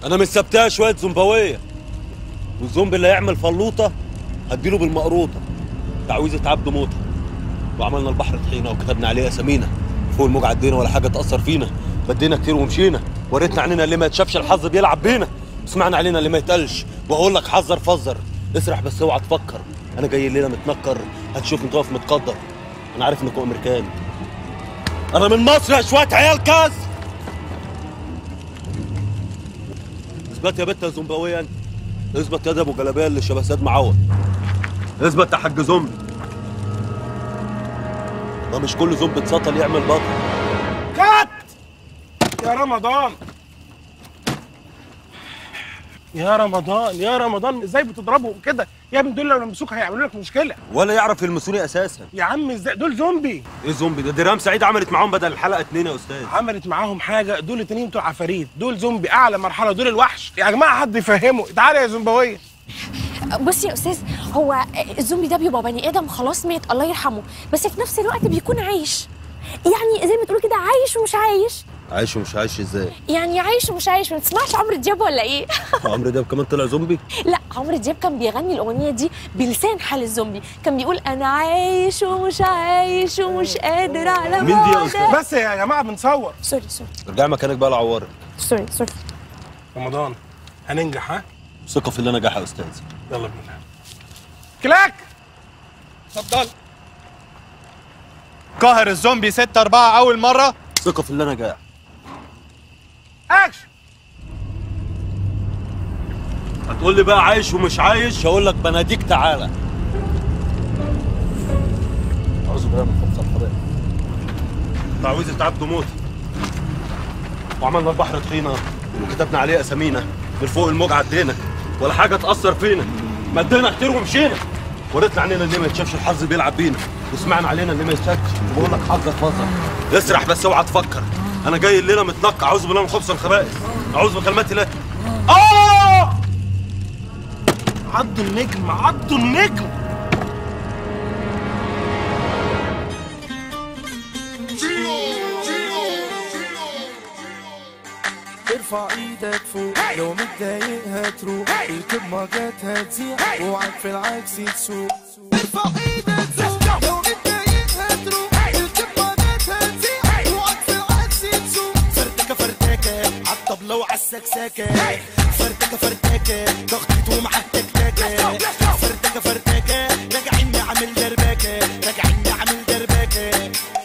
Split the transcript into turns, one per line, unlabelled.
انا مش سبتها شويه زومباويه والزومبي اللي هيعمل فلوطه هديله بالمقروطه تعويذه عبد موته وعملنا البحر طحينه وكتبنا عليه اسامينا فوق الموج عدينا ولا حاجه تاثر فينا بدينا كتير ومشينا وريتنا عننا اللي ما يتشافش الحظ بيلعب بينا وسمعنا علينا اللي ما يتقالش واقول لك حذر فزر اسرح بس اوعى تفكر انا جاي الليله متنكر هتشوفني تقف متقدر انا عارف انكم امريكان انا من مصر يا شويه عيال كاس اثبت يا بت يا زومباويه انت اثبت يا ده ابو جلابيه اللي شبه سيد معوض اثبت يا حاج زومبي ده مش كل زومبي اتسطل يعمل بطل
كات يا رمضان يا رمضان يا رمضان ازاي بتضربهم كده يا ابني دول لو لمسوك هيعملوا لك مشكله
ولا يعرف يلمسوني اساسا
يا عم ازاي دول زومبي
ايه زومبي ده درام سعيد عملت معاهم بدل الحلقه اتنين يا استاذ
عملت معاهم حاجه دول التانيين بتوع عفاريت دول زومبي اعلى مرحله دول الوحش يا جماعه حد يفهمه تعالى يا زومباويه
بص يا استاذ هو الزومبي ده بيبقى بني ادم خلاص مات الله يرحمه بس في نفس الوقت بيكون عايش يعني زي ما تقولوا كده عايش ومش عايش
عايش ومش عايش ازاي
يعني عايش ومش عايش ما تسمعش عمرو دياب ولا ايه
عمرو دياب كمان طلع زومبي
لا عمرو دياب كان بيغني الاغنيه دي بلسان حال الزومبي كان بيقول انا عايش ومش عايش ومش قادر على
مين دي يا
بعدك.
أستاذ؟
بس يا جماعه بنصور
سوري سوري
ارجع مكانك بقى العوار
سوري سوري
رمضان هننجح ها
ثقه في اللي نجح يا استاذ
يلا بينا كلاك اتفضل
قاهر الزومبي 6 4 اول مره
ثقه في اللي نجح
اكشن
هتقول لي بقى عايش ومش عايش هقول لك بناديك تعالى اعوذ بالله من خبث الخبائث تعويذه عبد موت وعملنا البحر طحينه وكتبنا عليه اسامينا من فوق الموج عدينا ولا حاجه تاثر فينا مدينا كتير ومشينا وريتنا عننا اللي ما يتشافش الحظ بيلعب بينا وسمعنا علينا اللي ما يتشافش بقول لك حظك فظر اسرح بس اوعى تفكر انا جاي الليله متنقع اعوذ بالله من خبث الخبائث اعوذ بكلمات الله اه
عضوا النجم عضوا النجم
ارفع ايدك فوق لو متضايق هتروح الكب مجات هتزيع اوعك في العكس تسوق ارفع ايدك فوق لو متضايق هتروح الكب مجات هتزيع اوعك في العكس تسوق فردكه فردكه عالطبلة وعالسكسكه فردكه فردكه ضغطت ومعاه تكتكه فردكه فردكه راجعين نعمل دربكه راجعين نعمل دربكه